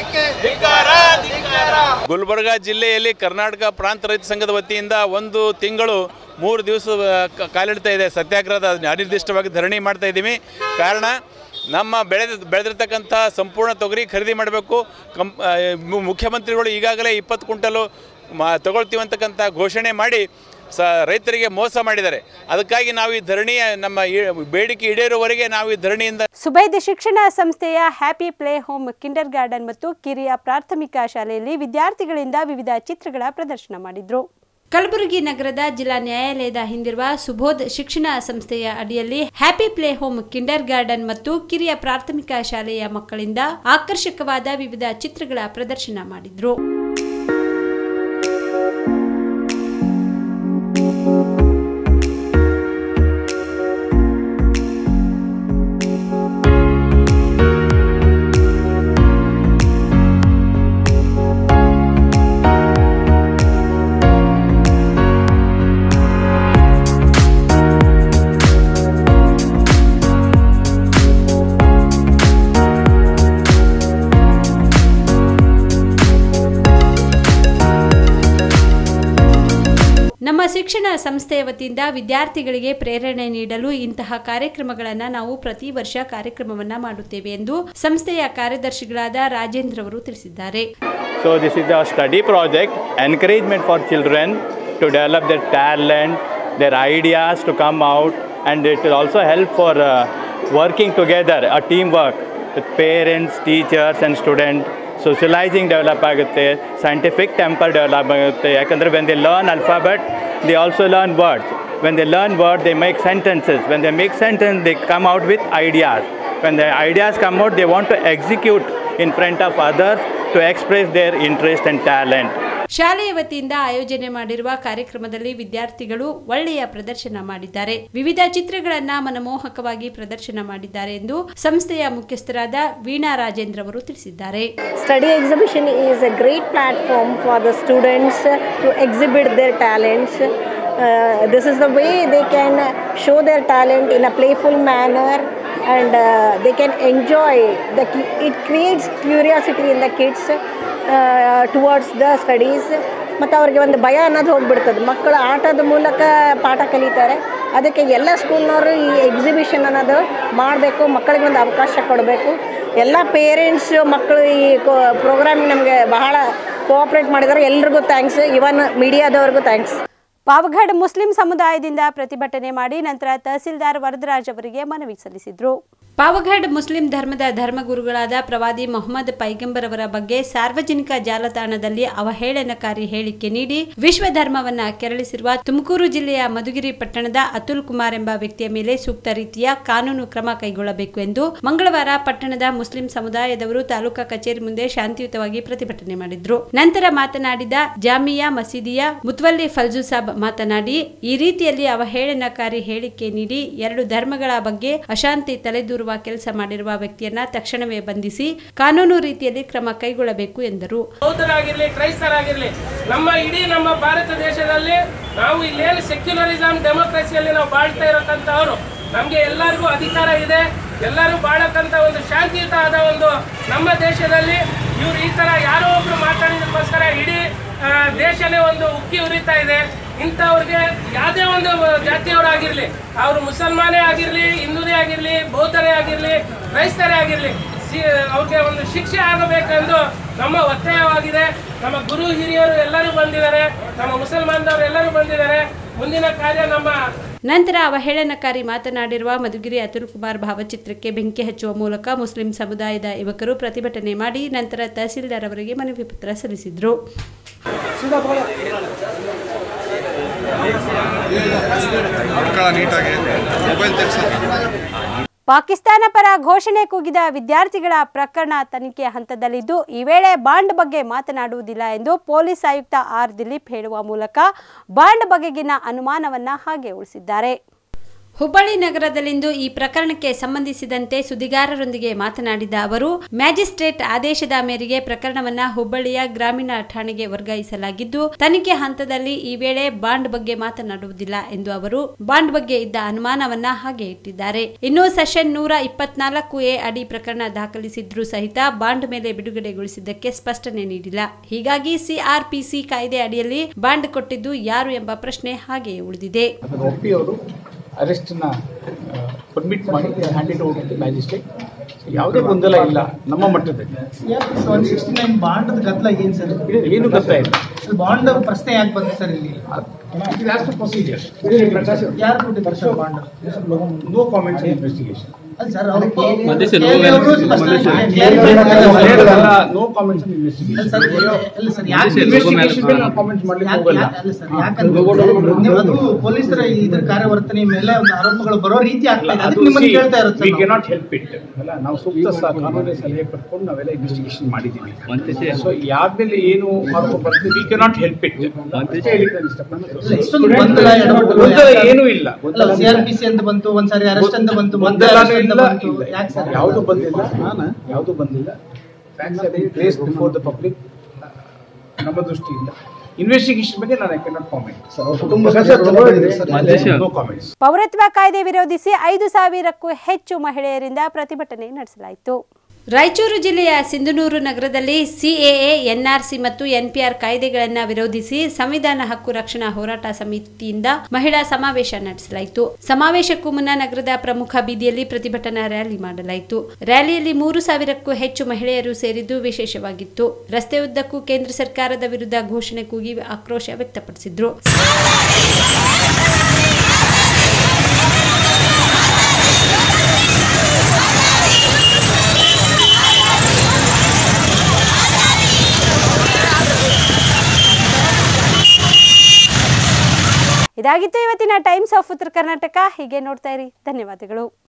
ಬೇಡಿಕೆ ಗುಲ್ಬರ್ಗ ಜಿಲ್ಲೆಯಲ್ಲಿ ಕರ್ನಾಟಕ ಪ್ರಾಂತ ರೈತ ಸಂಘದ ವತಿಯಿಂದ ಒಂದು ತಿಂಗಳು ಮೂರು ದಿವಸ ಕ- ಕಾಲಿಡ್ತಾ ಇದೆ ಸತ್ಯಾಗ್ರಹದ ಅನಿರ್ದಿಷ್ಟವಾಗಿ ಧರಣಿ ಮಾಡ್ತಾ ಇದ್ದೀವಿ ಕಾರಣ ನಮ್ಮ ಬೆಳೆದ ಬೆಳೆದಿರ್ತಕ್ಕಂಥ ಸಂಪೂರ್ಣ ತೊಗರಿ ಖರೀದಿ ಮಾಡಬೇಕು ಕಂ ಆ, ಮು- ಮುಖ್ಯಮಂತ್ರಿಗಳು ಈಗಾಗಲೇ ಇಪ್ಪತ್ತು ಕ್ವಿಂಟಲು ಮಾ ತಗೊಳ್ತೀವಿ ಅಂತಕ್ಕಂಥ ಘೋಷಣೆ ಮಾಡಿ ಸ ರೈತರಿಗೆ ಮೋಸ ಮಾಡಿದ್ದಾರೆ ಅದಕ್ಕಾಗಿ ನಾವು ಈ ಧರಣಿಯ ನಮ್ಮ ಈ ಬೇಡಿಕೆ ಈಡೇರುವವರೆಗೆ ನಾವು ಈ ಧರಣಿಯಿಂದ ಸುಬೈದ್ ಶಿಕ್ಷಣ ಸಂಸ್ಥೆಯ happy play home kindergarten ಮತ್ತು ಕಿರಿಯ ಪ್ರಾಥಮಿಕ ಶಾಲೆಯಲ್ಲಿ ವಿದ್ಯಾರ್ಥಿಗಳಿಂದ ವಿವಿಧ ಚಿತ್ರಗಳ ಪ್ರದರ್ಶನ ಮಾಡಿದ್ರು ಕಲಬುರಗಿ ನಗರದ ಜಿಲ್ಲಾ ನ್ಯಾಯಾಲಯದ ಹಿಂದಿರುವ ಸುಬೋಧ್ ಶಿಕ್ಷಣ ಸಂಸ್ಥೆಯ ಅಡಿಯಲ್ಲಿ happy play home kindergarten ಮತ್ತು ಕಿರಿಯ ಪ್ರಾಥಮಿಕ ಶಾಲೆಯ ಮಕ್ಕಳಿಂದ ಆಕರ್ಷಕವಾದ ವಿವಿಧ ಚಿತ್ರಗಳ ಪ್ರದರ್ಶನ ಮಾಡಿದ್ರು ನಮ್ಮ ಶಿಕ್ಷಣ ಸಂಸ್ಥೆಯ ವತಿಯಿಂದ ವಿದ್ಯಾರ್ಥಿಗಳಿಗೆ ಪ್ರೇರಣೆ ನೀಡಲು ಇಂತಹ ಕಾರ್ಯಕ್ರಮಗಳನ್ನು ನಾವು ಪ್ರತಿ ವರ್ಷ ಕಾರ್ಯಕ್ರಮವನ್ನ ಮಾಡುತ್ತೇವೆ ಎಂದು ಸಂಸ್ಥೆಯ ಕಾರ್ಯದರ್ಶಿಗಳಾದ ರಾಜೇಂದ್ರ ಅವರು ತಿಳಿಸಿದ್ದಾರೆ So this is a study project, encouragement for children to develop their talent, their ideas to come out, and it will also help for uh, working together, a teamwork with parents, teachers, and students. Socialising develop ಆಗುತ್ತೆ scientific temper develop ಆಗುತ್ತೆ ಯಾಕಂದರೆ when they learn alphabet they also learn words when they learn word they make sentences when they make sentence they come out with ideas when the ideas come out they want to execute in front of others to express their interest and talent. ಶಾಲೆಯ ವತಿಯಿಂದ ಆಯೋಜನೆ ಮಾಡಿರುವ ಕಾರ್ಯಕ್ರಮದಲ್ಲಿ ವಿದ್ಯಾರ್ಥಿಗಳು ಒಳ್ಳೆಯ ಪ್ರದರ್ಶನ ಮಾಡಿದ್ದಾರೆ ವಿವಿಧ ಚಿತ್ರಗಳನ್ನ ಮನಮೋಹಕವಾಗಿ ಪ್ರದರ್ಶನ ಮಾಡಿದ್ದಾರೆ ಎಂದು ಸಂಸ್ಥೆಯ ಮುಖ್ಯಸ್ಥರಾದ ವೀಣಾ ರಾಜೇಂದ್ರ ಅವರು ತಿಳಿಸಿದ್ದಾರೆ Study exhibition is a great platform for the students to exhibit their talents. Uh, this is the way they can show their talent in a playful manner and uh, they can enjoy the ki- it creates curiosity in the kids uh, towards the studies ಮತ್ತು ಅವ್ರಿಗೆ ಒಂದು ಭಯ ಅನ್ನೋದು ಹೋಗ್ಬಿಡ್ತದೆ ಮಕ್ಕಳು ಆಟದ ಮೂಲಕ ಪಾಠ ಕಲಿತಾರೆ ಅದಕ್ಕೆ ಎಲ್ಲ ಸ್ಕೂಲ್ನವರು ಈ ಎಕ್ಸಿಬಿಷನ್ ಅನ್ನೋದು ಮಾಡಬೇಕು ಮಕ್ಕಳಿಗೆ ಒಂದು ಅವಕಾಶ ಕೊಡಬೇಕು ಎಲ್ಲ ಪೇರೆಂಟ್ಸ್ ಮಕ್ಕಳು ಈ ಪ್ರೋಗ್ರಾಮಿಗೆ ನಮಗೆ ಬಹಳ ಕೋಆಪ್ರೇಟ್ ಮಾಡಿದ್ದಾರೆ ಎಲ್ರಿಗೂ ಥ್ಯಾಂಕ್ಸ್ ಇವನ್ ಮೀಡಿಯಾದವ್ರಿಗೂ ಥ್ಯಾಂಕ್ಸ್ ಪಾವಗಢ ಮುಸ್ಲಿಂ ಸಮುದಾಯದಿಂದ ಪ್ರತಿಭಟನೆ ಮಾಡಿ ನಂತರ ತಹಸೀಲ್ದಾರ್ ವರದರಾಜ್ ಅವರಿಗೆ ಮನವಿ ಸಲ್ಲಿಸಿದ್ರು ಪಾವಗಢ ಮುಸ್ಲಿಂ ಧರ್ಮದ ಧರ್ಮಗುರುಗಳಾದ ಪ್ರವಾದಿ ಮೊಹಮ್ಮದ್ ಪೈಗಂಬರ್ ಅವರ ಬಗ್ಗೆ ಸಾರ್ವಜನಿಕ ಜಾಲತಾಣದಲ್ಲಿ ಅವಹೇಳನಕಾರಿ ಹೇಳಿಕೆ ನೀಡಿ ವಿಶ್ವ ಧರ್ಮವನ್ನ ಕೆರಳಿಸಿರುವ ತುಮಕೂರು ಜಿಲ್ಲೆಯ ಮಧುಗಿರಿ ಪಟ್ಟಣದ ಅತುಲ್ ಕುಮಾರ್ ಎಂಬ ವ್ಯಕ್ತಿಯ ಮೇಲೆ ಸೂಕ್ತ ರೀತಿಯ ಕಾನೂನು ಕ್ರಮ ಕೈಗೊಳ್ಳಬೇಕು ಎಂದು ಮಂಗಳವಾರ ಪಟ್ಟಣದ ಮುಸ್ಲಿಂ ಸಮುದಾಯದವರು ತಾಲೂಕಾ ಕಚೇರಿ ಮುಂದೆ ಶಾಂತಿಯುತವಾಗಿ ಪ್ರತಿಭಟನೆ ಮಾಡಿದ್ರು ನಂತರ ಮಾತನಾಡಿದ ಜಾಮಿಯಾ ಮಸೀದಿಯ ಮುತ್ವಲ್ಲಿ ಫಲ್ಜು ಸಾಬ್ ಮಾತನಾಡಿ ಈ ರೀತಿಯಲ್ಲಿ ಅವಹೇಳನಕಾರಿ ಹೇಳಿಕೆ ನೀಡಿ ಎರಡು ಧರ್ಮಗಳ ಬಗ್ಗೆ ಅಶಾಂತಿ ತಲೆದೂರುವ ಕೆಲಸ ಮಾಡಿರುವ ವ್ಯಕ್ತಿಯನ್ನ ತಕ್ಷಣವೇ ಬಂಧಿಸಿ ಕಾನೂನು ರೀತಿಯಲ್ಲಿ ಕ್ರಮ ಕೈಗೊಳ್ಳಬೇಕು ಎಂದರು ಬೌದ್ಧರಾಗಿರ್ಲಿ ಕ್ರೈಸ್ತರಾಗಿರ್ಲಿ ನಮ್ಮ ಇಡೀ ನಮ್ಮ ಭಾರತ ದೇಶದಲ್ಲಿ ನಾವು ಇಲ್ಲೇನು ಸೆಕ್ಯುಲರಿಸಮ್ ಡೆಮೋಕ್ರಸಿಯಲ್ಲಿ ನಾವು ಬಾಳ್ತಾ ಇರತಕ್ಕಂಥವ್ರು ನಮಗೆ ಎಲ್ಲರಿಗೂ ಅಧಿಕಾರ ಇದೆ ಎಲ್ಲರೂ ಬಾಳಕ್ಕಂತ ಒಂದು ಶಾಂತಿಯುತ ಆದ ಒಂದು ನಮ್ಮ ದೇಶದಲ್ಲಿ ಇವ್ರು ಈ ತರ ಯಾರೋ ಒಬ್ರು ಮಾತಾಡಿದಕ್ಕೋಸ್ಕರ ಇಡೀ ಆ, ದೇಶನೇ ಒಂದು ಉಕ್ಕಿ ಉರಿತಾ ಇದೆ ಇಂಥವ್ರಿಗೆ ಯಾವುದೇ ಒಂದು ಜಾತಿಯವರಾಗಿರ್ಲಿ ಅವರು ಮುಸಲ್ಮಾನೇ ಆಗಿರ್ಲಿ ಹಿಂದೂನೇ ಆಗಿರ್ಲಿ ಬೌದ್ಧರೇ ಆಗಿರ್ಲಿ ಕ್ರೈಸ್ತರೇ ಆಗಿರ್ಲಿ ಸಿ- ಅವ್ರಿಗೆ ಒಂದು ಶಿಕ್ಷೆ ಆಗಬೇಕೆಂದು ನಮ್ಮ ಒತ್ತಾಯವಾಗಿದೆ ನಮ್ಮ ಗುರು ಹಿರಿಯರು ಎಲ್ಲರೂ ಬಂದಿದ್ದಾರೆ ನಮ್ಮ ಮುಸಲ್ಮಾನದವರು ಎಲ್ಲರೂ ಬಂದಿದ್ದಾರೆ ಮುಂದಿನ ಕಾರ್ಯ ನಮ್ಮ ನಂತರ ಅವಹೇಳನಕಾರಿ ಮಾತನಾಡಿರುವ ಮಧುಗಿರಿ ಅತುಲ್ ಕುಮಾರ್ ಭಾವಚಿತ್ರಕ್ಕೆ ಬೆಂಕಿ ಹಚ್ಚುವ ಮೂಲಕ ಮುಸ್ಲಿಂ ಸಮುದಾಯದ ಯುವಕರು ಪ್ರತಿಭಟನೆ ಮಾಡಿ ನಂತರ ತಹಸೀಲ್ದಾರ್ ಅವರಿಗೆ ಮನವಿ ಪತ್ರ ಸಲ್ಲಿಸಿದ್ರು ನೀಟಾಗಿ ಮೊಬೈಲ್ ಪಾಕಿಸ್ತಾನ ಪರ ಘೋಷಣೆ ಕೂಗಿದ ವಿದ್ಯಾರ್ಥಿಗಳ ಪ್ರಕರಣ ತನಿಖೆ ಹಂತದಲ್ಲಿದ್ದು ಈ ವೇಳೆ ಬಾಂಡ್ ಬಗ್ಗೆ ಮಾತನಾಡುವುದಿಲ್ಲ ಎಂದು ಪೊಲೀಸ್ ಆಯುಕ್ತ ಆರ್ ದಿಲೀಪ್ ಹೇಳುವ ಮೂಲಕ ಬಾಂಡ್ ಬಗೆಗಿನ ಅನುಮಾನವನ್ನ ಹಾಗೆ ಉಳಿಸಿದ್ದಾರೆ ಹುಬ್ಬಳ್ಳಿ ನಗರದಲ್ಲಿಂದು ಈ ಪ್ರಕರಣಕ್ಕೆ ಸಂಬಂಧಿಸಿದಂತೆ ಸುದ್ದಿಗಾರರೊಂದಿಗೆ ಮಾತನಾಡಿದ ಅವರು ಮ್ಯಾಜಿಸ್ಟ್ರೇಟ್ ಆದೇಶದ ಮೇರೆಗೆ ಪ್ರಕರಣವನ್ನ ಹುಬ್ಬಳ್ಳಿಯ ಗ್ರಾಮೀಣ ಠಾಣೆಗೆ ವರ್ಗಾಯಿಸಲಾಗಿದ್ದು ತನಿಖೆ ಹಂತದಲ್ಲಿ ಈ ವೇಳೆ ಬಾಂಡ್ ಬಗ್ಗೆ ಮಾತನಾಡುವುದಿಲ್ಲ ಎಂದು ಅವರು ಬಾಂಡ್ ಬಗ್ಗೆ ಇದ್ದ ಅನುಮಾನವನ್ನ ಹಾಗೆ ಇಟ್ಟಿದ್ದಾರೆ ಇನ್ನು ಸೆಷನ್ ನೂರ ಇಪ್ಪತ್ನಾಲ್ಕು ಎ ಅಡಿ ಪ್ರಕರಣ ದಾಖಲಿಸಿದ್ರೂ ಸಹಿತ ಬಾಂಡ್ ಮೇಲೆ ಬಿಡುಗಡೆಗೊಳಿಸಿದ್ದಕ್ಕೆ ಸ್ಪಷ್ಟನೆ ನೀಡಿಲ್ಲ ಹೀಗಾಗಿ ಸಿಆರ್ಪಿಸಿ ಕಾಯ್ದೆ ಅಡಿಯಲ್ಲಿ ಬಾಂಡ್ ಕೊಟ್ಟಿದ್ದು ಯಾರು ಎಂಬ ಪ್ರಶ್ನೆ ಹಾಗೆಯೇ ಉಳಿದಿದೆ ಅದನ್ನು ಒಪ್ಪಿ ಅವರು ಅರೆಸ್ಟನ್ನ ಪರ್ಮಿಟ್ ಮಾಡಿ ಹ್ಯಾಂಡ್ ಓವರ್ ಟು ಮ್ಯಾಜಿಸ್ಟ್ರೇಟ್ ಯಾವುದೇ ಗೊಂದಲ ಇಲ್ಲ ನಮ್ಮ ಮಟ್ಟದಲ್ಲಿ ಒನ್ ಸಿಕ್ಸ್ಟಿ ನೈನ್ ಬಾಂಡ್ ಗದ್ದಲ ಏನು ಸರ್ ಏನು ಗೊತ್ತಾ ಇಲ್ಲ ಬಾಂಡ್ ಪ್ರಶ್ನೆ ಯಾಕೆ ಬಂತು ಸರ್ ಇಲ್ಲಿ ಪ್ರೊಸೀಜರ್ ಯಾರು ಕೊಟ್ಟಿದ್ದಾರೆ sir bond no comments investigation ಅಲ್ಲ ಸರ್ ಅವ್ರು ಮಧ್ಯೆ ಕೇಳಿದವರು ಸ್ಪಷ್ಟ ನೋ ಕಾಮೆಂಟ್ಸ್ ಇನ್ವೆಸ್ಟಿಗೇಷನ್ ಅಲ್ಲ ಸರ್ ಅಲ್ಲ ಸರ್ ಯಾಕೆ ಇನ್ವೆಸ್ಟಿಗೇಷನ್ ಮೇಲೆ ನಾವು ಕಾಮೆಂಟ್ ಮಾಡ್ಲಿಕ್ಕೆ ಯಾಕೆ- ಹೋಗಲ್ಲ ಯಾಕೆ- ಅಲ್ಲ ಸರ್ ಯಾಕಂದ್ರೆ ನೀವು ಅದು ಪೊಲೀಸರ ಇದ್ರ ಕಾರ್ಯವರ್ತನೆ ಮೇಲೆ ಒಂದು ಆರೋಪಗಳು ಬರೋ ರೀತಿ ಆಗ್ತಾ ಇದೆ ಅದಕ್ಕೆ ನಿಮ್ಮನ್ನು ಕೇಳ್ತಾ ಇರೋದು we sir cannot help it ಅಲ್ಲ ನಾವು ಸೂಕ್ತ ಸ- ಕಾನೂನಿನ ಸಲಹೆ ಪಡ್ಕೊಂಡು ನಾವೆಲ್ಲ ಇನ್ವೆಸ್ಟಿಗೇಷನ್ ಮಾಡಿದ್ದೀವಿ ಸೊ ಯಾವ್ದ್ಮೇಲೆ ಏನು ಆರೋಪ ಬರ್ತದೆ ವಿ ಕೆನಾಟ್ ಹೆಲ್ಪ್ ಇಟ್ ಅಂತ ಹೇಳಿಕ್ಕೆ ನಾನು ಇಷ್ಟಪಡ್ತೀನಿ. ಇಷ್ಟೊಂದು ಗೊಂದಲ ಎಡವಟ್ಟು ಗೊಂದಲ ಏನೂ ಇಲ್ಲ ಅಲ್ಲ ಸಿಆರ್ಪಿಸಿ ಅಂತ ಬಂತು ಒಂದ್ಸಾರಿ ಅರೆಸ್ಟ್ ಅಂತ ಬಂತು ಮತ್ತೆ ಗೊಂದಲನೂ arrest ಅಂತ ಇಲ್ಲ ಬಂತು ಯಾಕೆ ಸರ್ ಯಾವುದು ಬಂದಿಲ್ಲ ನಾನು ಯಾವುದು ಬಂದಿಲ್ಲ facts have been place before the public ನಮ್ಮ ದೃಷ್ಟಿಯಿಂದ ಇನ್ವೆಸ್ಟಿಗೇಷನ್ ಬಗ್ಗೆ ನಾನು I cannot comment no comments ಪೌರತ್ವ ಕಾಯ್ದೆ ವಿರೋಧಿಸಿ ಐದು ಸಾವಿರಕ್ಕೂ ಹೆಚ್ಚು ಮಹಿಳೆಯರಿಂದ ಪ್ರತಿಭಟನೆ ನಡೆಸಲಾಯಿತು ರಾಯಚೂರು ಜಿಲ್ಲೆಯ ಸಿಂಧನೂರು ನಗರದಲ್ಲಿ ಸಿಎಎ ಎನ್ಆರ್ಸಿ ಮತ್ತು ಎನ್ಪಿಆರ್ ಕಾಯ್ದೆಗಳನ್ನು ವಿರೋಧಿಸಿ ಸಂವಿಧಾನ ಹಕ್ಕು ರಕ್ಷಣಾ ಹೋರಾಟ ಸಮಿತಿಯಿಂದ ಮಹಿಳಾ ಸಮಾವೇಶ ನಡೆಸಲಾಯಿತು ಸಮಾವೇಶಕ್ಕೂ ಮುನ್ನ ನಗರದ ಪ್ರಮುಖ ಬೀದಿಯಲ್ಲಿ ಪ್ರತಿಭಟನಾ ರ್ಯಾಲಿ ಮಾಡಲಾಯಿತು ರ್ಯಾಲಿಯಲ್ಲಿ ಮೂರು ಸಾವಿರಕ್ಕೂ ಹೆಚ್ಚು ಮಹಿಳೆಯರು ಸೇರಿದ್ದು ವಿಶೇಷವಾಗಿತ್ತು ರಸ್ತೆ ಉದ್ದಕ್ಕೂ ಕೇಂದ್ರ ಸರ್ಕಾರದ ವಿರುದ್ಧ ಘೋಷಣೆ ಕೂಗಿ ಆಕ್ರೋಶ ವ್ಯಕ್ತಪಡಿಸಿದ್ರು ಇದಾಗಿತ್ತು ಇವತ್ತಿನ ಟೈಮ್ಸ್ ಆಫ್ ಉತ್ತರ ಕರ್ನಾಟಕ ಹೀಗೆ ನೋಡ್ತಾ ಇರಿ ಧನ್ಯವಾದಗಳು